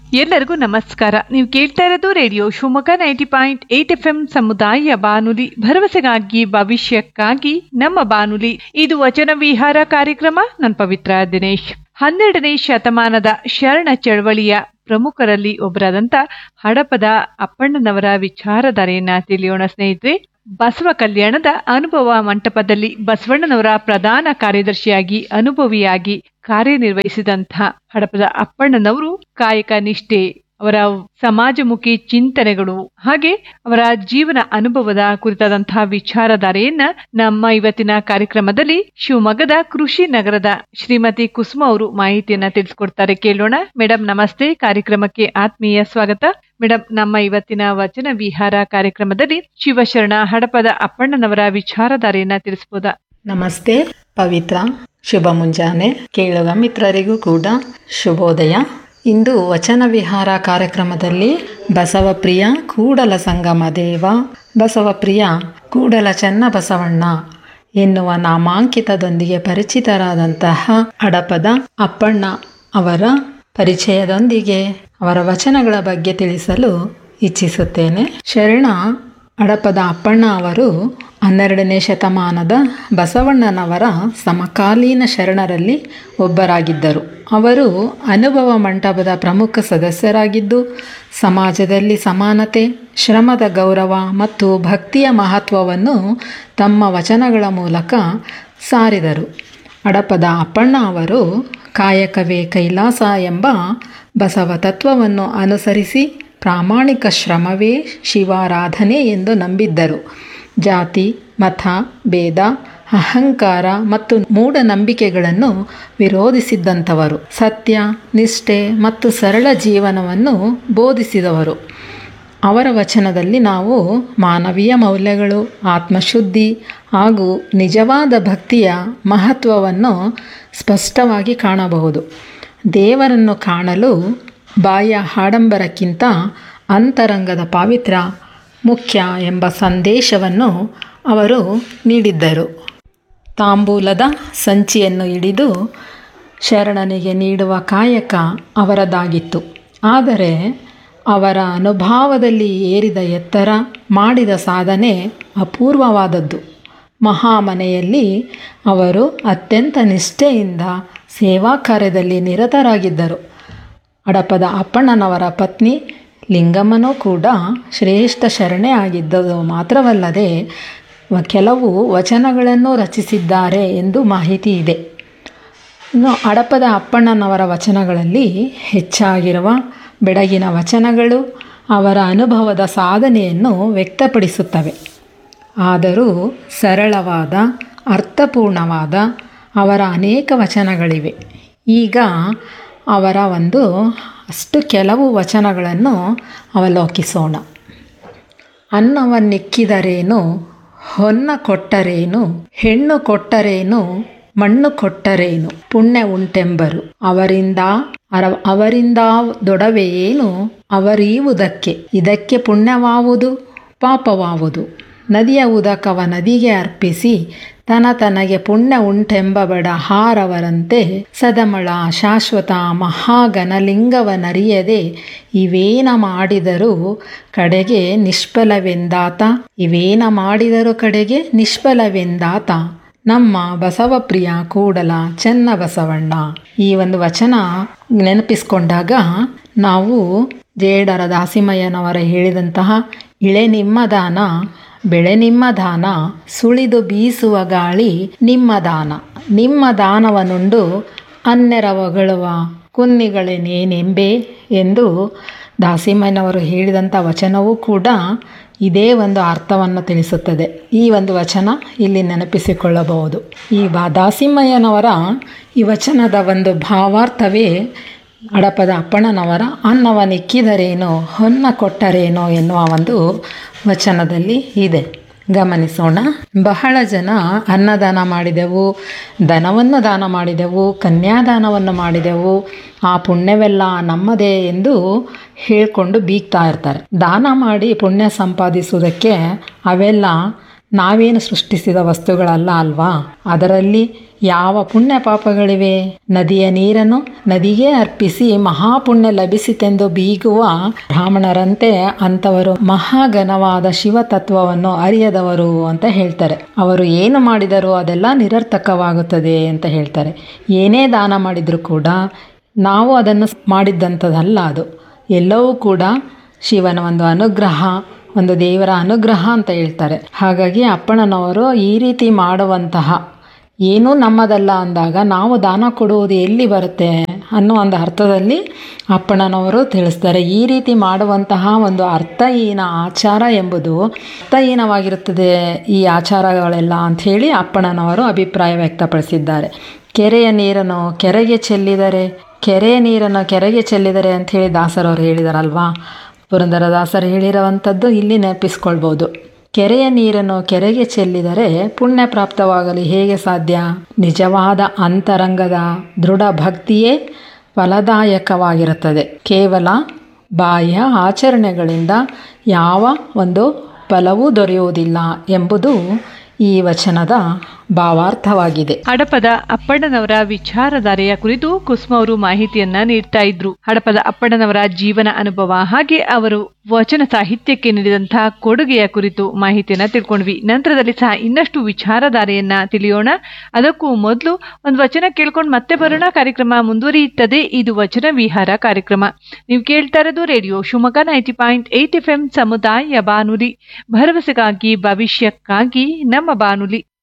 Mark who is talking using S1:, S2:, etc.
S1: ಎಲ್ಲರಿಗೂ ನಮಸ್ಕಾರ ನೀವು ಕೇಳ್ತಾ ಇರೋದು radio Shivamogga ninety point eight F M ಸಮುದಾಯ ಬಾನುಲಿ ಭರವಸೆಗಾಗಿ ಭವಿಷ್ಯಕ್ಕಾಗಿ ನಮ್ಮ ಬಾನುಲಿ ಇದು ವಚನ ವಿಹಾರ ಕಾರ್ಯಕ್ರಮ ನನ್ನ ಪವಿತ್ರ ದಿನೇಶ್ ಹನ್ನೆರಡನೇ ಶತಮಾನದ ಶರಣ ಚಳವಳಿಯ ಪ್ರಮುಖರಲ್ಲಿ ಒಬ್ಬರಾದಂತ ಹಡಪದ ಅಪ್ಪಣ್ಣನವರ ವಿಚಾರಧಾರೆಯನ್ನ ತಿಳಿಯೋಣ ಸ್ನೇಹಿತರೆ ಬಸವ ಕಲ್ಯಾಣದ ಅನುಭವ ಮಂಟಪದಲ್ಲಿ ಬಸವಣ್ಣನವರ ಪ್ರಧಾನ ಕಾರ್ಯದರ್ಶಿಯಾಗಿ ಅನುಭವಿಯಾಗಿ ಕಾರ್ಯನಿರ್ವಹಿಸಿದಂತಹ ಹಡಪದ ಅಪ್ಪಣ್ಣನವರು ಕಾಯಕ ನಿಷ್ಠೆ ಅವರ ಸಮಾಜಮುಖಿ ಚಿಂತನೆಗಳು ಹಾಗೆ ಅವರ ಜೀವನ ಅನುಭವದ ಕುರಿತಾದಂತಹ ವಿಚಾರಧಾರೆಯನ್ನ ನಮ್ಮ ಇವತ್ತಿನ ಕಾರ್ಯಕ್ರಮದಲ್ಲಿ ಶಿವಮೊಗ್ಗದ ಕೃಷಿ ನಗರದ ಶ್ರೀಮತಿ ಕುಸುಮ ಅವರು ಮಾಹಿತಿಯನ್ನ ತಿಳಿಸ್ಕೊಡ್ತಾರೆ ಕೇಳೋಣ ಮೇಡಮ್ ನಮಸ್ತೆ ಕಾರ್ಯಕ್ರಮಕ್ಕೆ ಆತ್ಮೀಯ ಸ್ವಾಗತ ಮೇಡಮ್ ನಮ್ಮ ಇವತ್ತಿನ ವಚನ ವಿಹಾರ ಕಾರ್ಯಕ್ರಮದಲ್ಲಿ ಶಿವಶರಣ ಹಡಪದ ಅಪ್ಪಣ್ಣನವರ ವಿಚಾರಧಾರೆಯನ್ನ ತಿಳಿಸ್ಬೋದಾ
S2: ನಮಸ್ತೆ ಪವಿತ್ರ ಶುಭ ಮುಂಜಾನೆ ಕೇಳುಗ ಮಿತ್ರರಿಗೂ ಕೂಡ ಶುಭೋದಯ ಇಂದು ವಚನ ವಿಹಾರ ಕಾರ್ಯಕ್ರಮದಲ್ಲಿ ಬಸವಪ್ರಿಯ ಕೂಡಲ ಸಂಗಮ ದೇವ ಬಸವಪ್ರಿಯ ಕೂಡಲ ಚೆನ್ನ ಬಸವಣ್ಣ ಎನ್ನುವ ನಾಮಾಂಕಿತದೊಂದಿಗೆ ಪರಿಚಿತರಾದಂತಹ ಹಡಪದ ಅಪ್ಪಣ್ಣ ಅವರ ಪರಿಚಯದೊಂದಿಗೆ ಅವರ ವಚನಗಳ ಬಗ್ಗೆ ತಿಳಿಸಲು ಇಚ್ಛಿಸುತ್ತೇನೆ ಶರಣ ಹಡಪದ ಅಪ್ಪಣ್ಣ ಅವರು ಹನ್ನೆರಡನೇ ಶತಮಾನದ ಬಸವಣ್ಣನವರ ಸಮಕಾಲೀನ ಶರಣರಲ್ಲಿ ಒಬ್ಬರಾಗಿದ್ದರು ಅವರು ಅನುಭವ ಮಂಟಪದ ಪ್ರಮುಖ ಸದಸ್ಯರಾಗಿದ್ದು ಸಮಾಜದಲ್ಲಿ ಸಮಾನತೆ ಶ್ರಮದ ಗೌರವ ಮತ್ತು ಭಕ್ತಿಯ ಮಹತ್ವವನ್ನು ತಮ್ಮ ವಚನಗಳ ಮೂಲಕ ಸಾರಿದರು ಹಡಪದ ಅಪ್ಪಣ್ಣ ಅವರು ಕಾಯಕವೇ ಕೈಲಾಸ ಎಂಬ ಬಸವ ತತ್ವವನ್ನು ಅನುಸರಿಸಿ ಪ್ರಾಮಾಣಿಕ ಶ್ರಮವೇ ಶಿವಾರಾಧನೆ ಎಂದು ನಂಬಿದ್ದರು ಜಾತಿ ಮತ ಭೇದ ಅಹಂಕಾರ ಮತ್ತು ಮೂಢನಂಬಿಕೆಗಳನ್ನು ವಿರೋಧಿಸಿದ್ದಂಥವರು ಸತ್ಯ ನಿಷ್ಠೆ ಮತ್ತು ಸರಳ ಜೀವನವನ್ನು ಬೋಧಿಸಿದವರು ಅವರ ವಚನದಲ್ಲಿ ನಾವು ಮಾನವೀಯ ಮೌಲ್ಯಗಳು ಆತ್ಮಶುದ್ಧಿ ಹಾಗೂ ನಿಜವಾದ ಭಕ್ತಿಯ ಮಹತ್ವವನ್ನು ಸ್ಪಷ್ಟವಾಗಿ ಕಾಣಬಹುದು ದೇವರನ್ನು ಕಾಣಲು ಬಾಹ್ಯ ಆಡಂಬರಕ್ಕಿಂತ ಅಂತರಂಗದ ಪಾವಿತ್ರ ಮುಖ್ಯ ಎಂಬ ಸಂದೇಶವನ್ನು ಅವರು ನೀಡಿದ್ದರು ತಾಂಬೂಲದ ಸಂಚಿಯನ್ನು ಹಿಡಿದು ಶರಣನಿಗೆ ನೀಡುವ ಕಾಯಕ ಅವರದಾಗಿತ್ತು ಆದರೆ ಅವರ ಅನುಭವದಲ್ಲಿ ಏರಿದ ಎತ್ತರ ಮಾಡಿದ ಸಾಧನೆ ಅಪೂರ್ವವಾದದ್ದು ಮಹಾಮನೆಯಲ್ಲಿ ಅವರು ಅತ್ಯಂತ ನಿಷ್ಠೆಯಿಂದ ಸೇವಾ ಕಾರ್ಯದಲ್ಲಿ ನಿರತರಾಗಿದ್ದರು ಹಡಪದ ಅಪ್ಪಣ್ಣನವರ ಪತ್ನಿ ಲಿಂಗಮ್ಮನೂ ಕೂಡ ಶ್ರೇಷ್ಠ ಶರಣೆ ಆಗಿದ್ದುದು ಮಾತ್ರವಲ್ಲದೆ ಕೆಲವು ವಚನಗಳನ್ನು ರಚಿಸಿದ್ದಾರೆ ಎಂದು ಮಾಹಿತಿ ಇದೆ ಇನ್ನು ಹಡಪದ ಅಪ್ಪಣ್ಣನವರ ವಚನಗಳಲ್ಲಿ ಹೆಚ್ಚಾಗಿರುವ ಬೆಡಗಿನ ವಚನಗಳು ಅವರ ಅನುಭವದ ಸಾಧನೆಯನ್ನು ವ್ಯಕ್ತಪಡಿಸುತ್ತವೆ ಆದರೂ ಸರಳವಾದ ಅರ್ಥಪೂರ್ಣವಾದ ಅವರ ಅನೇಕ ವಚನಗಳಿವೆ ಈಗ ಅವರ ಒಂದು ಅಷ್ಟು ಕೆಲವು ವಚನಗಳನ್ನು ಅವಲೋಕಿಸೋಣ ಅನ್ನವನ್ನಿಕ್ಕಿದರೇನು ಹೊನ್ನ ಕೊಟ್ಟರೇನು ಹೆಣ್ಣು ಕೊಟ್ಟರೇನು ಮಣ್ಣು ಕೊಟ್ಟರೇನು ಪುಣ್ಯ ಉಂಟೆಂಬರು ಅವರಿಂದ ಅರ ಅವರಿಂದ ದೊಡವೆಯೇನು ಅವರೀವುದಕ್ಕೆ ಇದಕ್ಕೆ ಪುಣ್ಯವಾವುದು ಪಾಪವಾವುದು ನದಿಯ ಉದಕವ ನದಿಗೆ ಅರ್ಪಿಸಿ ತನ ತನಗೆ ಪುಣ್ಯ ಉಂಟೆಂಬ ಬಡ ಹಾರವರಂತೆ ಸದಮಳ ಶಾಶ್ವತ ಮಹಾಗಣಲಿಂಗವನರಿಯದೆ ಇವೇನ ಮಾಡಿದರೂ ಕಡೆಗೆ ನಿಷ್ಫಲವೆಂದಾತ ಇವೇನ ಮಾಡಿದರೂ ಕಡೆಗೆ ನಿಷ್ಫಲವೆಂದಾತ ನಮ್ಮ ಬಸವಪ್ರಿಯ ಕೂಡಲ ಚೆನ್ನ ಬಸವಣ್ಣ ಈ ಒಂದು ವಚನ ನೆನಪಿಸ್ಕೊಂಡಾಗ ನಾವು ಜೇಡರ ದಾಸಿಮಯ್ಯನವರ ಹೇಳಿದಂತಹ ಇಳೆ ನಿಮ್ಮ ದಾನ ಬೆಳೆ ನಿಮ್ಮ ದಾನ ಸುಳಿದು ಬೀಸುವ ಗಾಳಿ ನಿಮ್ಮ ದಾನ ನಿಮ್ಮ ದಾನವನುಂಡು ಅನ್ನೆರವಗಳುವ ಕುನ್ನಿಗಳೇನೇನೆಂಬೆ ಎಂದು ದಾಸಿಮಯ್ಯನವರು ಹೇಳಿದಂಥ ವಚನವೂ ಕೂಡ ಇದೇ ಒಂದು ಅರ್ಥವನ್ನು ತಿಳಿಸುತ್ತದೆ ಈ ಒಂದು ವಚನ ಇಲ್ಲಿ ನೆನಪಿಸಿಕೊಳ್ಳಬಹುದು ಈ ಬಾ ದಾಸಿಮಯ್ಯನವರ ಈ ವಚನದ ಒಂದು ಭಾವಾರ್ಥವೇ ಹಡಪದ ಅಪ್ಪಣ್ಣನವರ ಅನ್ನವನಿಕ್ಕಿದರೇನೋ ಹೊನ್ನ ಕೊಟ್ಟರೇನೋ ಎನ್ನುವ ಒಂದು ವಚನದಲ್ಲಿ ಇದೆ ಗಮನಿಸೋಣ ಬಹಳ ಜನ ಅನ್ನದಾನ ಮಾಡಿದೆವು ದನವನ್ನು ದಾನ ಮಾಡಿದೆವು ಕನ್ಯಾದಾನವನ್ನು ಮಾಡಿದೆವು ಆ ಪುಣ್ಯವೆಲ್ಲ ನಮ್ಮದೇ ಎಂದು ಹೇಳಿಕೊಂಡು ಬೀಗ್ತಾ ಇರ್ತಾರೆ ದಾನ ಮಾಡಿ ಪುಣ್ಯ ಸಂಪಾದಿಸುವುದಕ್ಕೆ ಅವೆಲ್ಲ ನಾವೇನು ಸೃಷ್ಟಿಸಿದ ವಸ್ತುಗಳಲ್ಲ ಅಲ್ವಾ ಅದರಲ್ಲಿ ಯಾವ ಪುಣ್ಯ ಪಾಪಗಳಿವೆ ನದಿಯ ನೀರನ್ನು ನದಿಗೆ ಅರ್ಪಿಸಿ ಮಹಾಪುಣ್ಯ ಲಭಿಸಿತೆಂದು ಬೀಗುವ ಬ್ರಾಹ್ಮಣರಂತೆ ಅಂಥವರು ಮಹಾಘನವಾದ ಶಿವತತ್ವವನ್ನು ಅರಿಯದವರು ಅಂತ ಹೇಳ್ತಾರೆ ಅವರು ಏನು ಮಾಡಿದರೂ ಅದೆಲ್ಲ ನಿರರ್ಥಕವಾಗುತ್ತದೆ ಅಂತ ಹೇಳ್ತಾರೆ ಏನೇ ದಾನ ಮಾಡಿದರೂ ಕೂಡ ನಾವು ಅದನ್ನು ಮಾಡಿದ್ದಂಥದ್ದಲ್ಲ ಅದು ಎಲ್ಲವೂ ಕೂಡ ಶಿವನ ಒಂದು ಅನುಗ್ರಹ ಒಂದು ದೇವರ ಅನುಗ್ರಹ ಅಂತ ಹೇಳ್ತಾರೆ ಹಾಗಾಗಿ ಅಪ್ಪಣ್ಣನವರು ಈ ರೀತಿ ಮಾಡುವಂತಹ ಏನೂ ನಮ್ಮದಲ್ಲ ಅಂದಾಗ ನಾವು ದಾನ ಕೊಡುವುದು ಎಲ್ಲಿ ಬರುತ್ತೆ ಅನ್ನೋ ಒಂದು ಅರ್ಥದಲ್ಲಿ ಅಪ್ಪಣ್ಣನವರು ತಿಳಿಸ್ತಾರೆ ಈ ರೀತಿ ಮಾಡುವಂತಹ ಒಂದು ಅರ್ಥಹೀನ ಆಚಾರ ಎಂಬುದು ಅರ್ಥಹೀನವಾಗಿರುತ್ತದೆ ಈ ಆಚಾರಗಳೆಲ್ಲ ಅಂಥೇಳಿ ಅಪ್ಪಣ್ಣನವರು ಅಭಿಪ್ರಾಯ ವ್ಯಕ್ತಪಡಿಸಿದ್ದಾರೆ ಕೆರೆಯ ನೀರನ್ನು ಕೆರೆಗೆ ಚೆಲ್ಲಿದರೆ ಕೆರೆಯ ನೀರನ್ನು ಕೆರೆಗೆ ಚೆಲ್ಲಿದರೆ ಅಂಥೇಳಿ ದಾಸರವರು ಹೇಳಿದಾರಲ್ವಾ ಪುರಂದರದಾಸರು ಹೇಳಿರುವಂಥದ್ದು ಇಲ್ಲಿ ನೆನಪಿಸ್ಕೊಳ್ಬೋದು ಕೆರೆಯ ನೀರನ್ನು ಕೆರೆಗೆ ಚೆಲ್ಲಿದರೆ ಪುಣ್ಯ ಪ್ರಾಪ್ತವಾಗಲು ಹೇಗೆ ಸಾಧ್ಯ ನಿಜವಾದ ಅಂತರಂಗದ ದೃಢ ಭಕ್ತಿಯೇ ಫಲದಾಯಕವಾಗಿರುತ್ತದೆ ಕೇವಲ ಬಾಹ್ಯ ಆಚರಣೆಗಳಿಂದ ಯಾವ ಒಂದು ಫಲವೂ ದೊರೆಯುವುದಿಲ್ಲ ಎಂಬುದು ಈ ವಚನದ ಭಾವಾರ್ಥವಾಗಿದೆ
S1: ಹಡಪದ ಅಪ್ಪಣ್ಣನವರ ವಿಚಾರಧಾರೆಯ ಕುರಿತು ಕುಸುಮ ಅವರು ಮಾಹಿತಿಯನ್ನ ನೀಡ್ತಾ ಇದ್ರು ಹಡಪದ ಅಪ್ಪಣ್ಣನವರ ಜೀವನ ಅನುಭವ ಹಾಗೆ ಅವರು ವಚನ ಸಾಹಿತ್ಯಕ್ಕೆ ನೀಡಿದಂತಹ ಕೊಡುಗೆಯ ಕುರಿತು ಮಾಹಿತಿಯನ್ನ ತಿಳ್ಕೊಂಡ್ವಿ ನಂತರದಲ್ಲಿ ಸಹ ಇನ್ನಷ್ಟು ವಿಚಾರಧಾರೆಯನ್ನ ತಿಳಿಯೋಣ ಅದಕ್ಕೂ ಮೊದಲು ಒಂದು ವಚನ ಕೇಳ್ಕೊಂಡು ಮತ್ತೆ ಬರೋಣ ಕಾರ್ಯಕ್ರಮ ಮುಂದುವರಿಯುತ್ತದೆ ಇದು ವಚನ ವಿಹಾರ ಕಾರ್ಯಕ್ರಮ ನೀವು ಕೇಳ್ತಾ ಇರೋದು radio Shivamogga ninety point eight F M ಸಮುದಾಯ ಬಾನುಲಿ ಭರವಸೆಗಾಗಿ ಭವಿಷ್ಯಕ್ಕಾಗಿ ನಮ್ಮ ಬಾನುಲಿ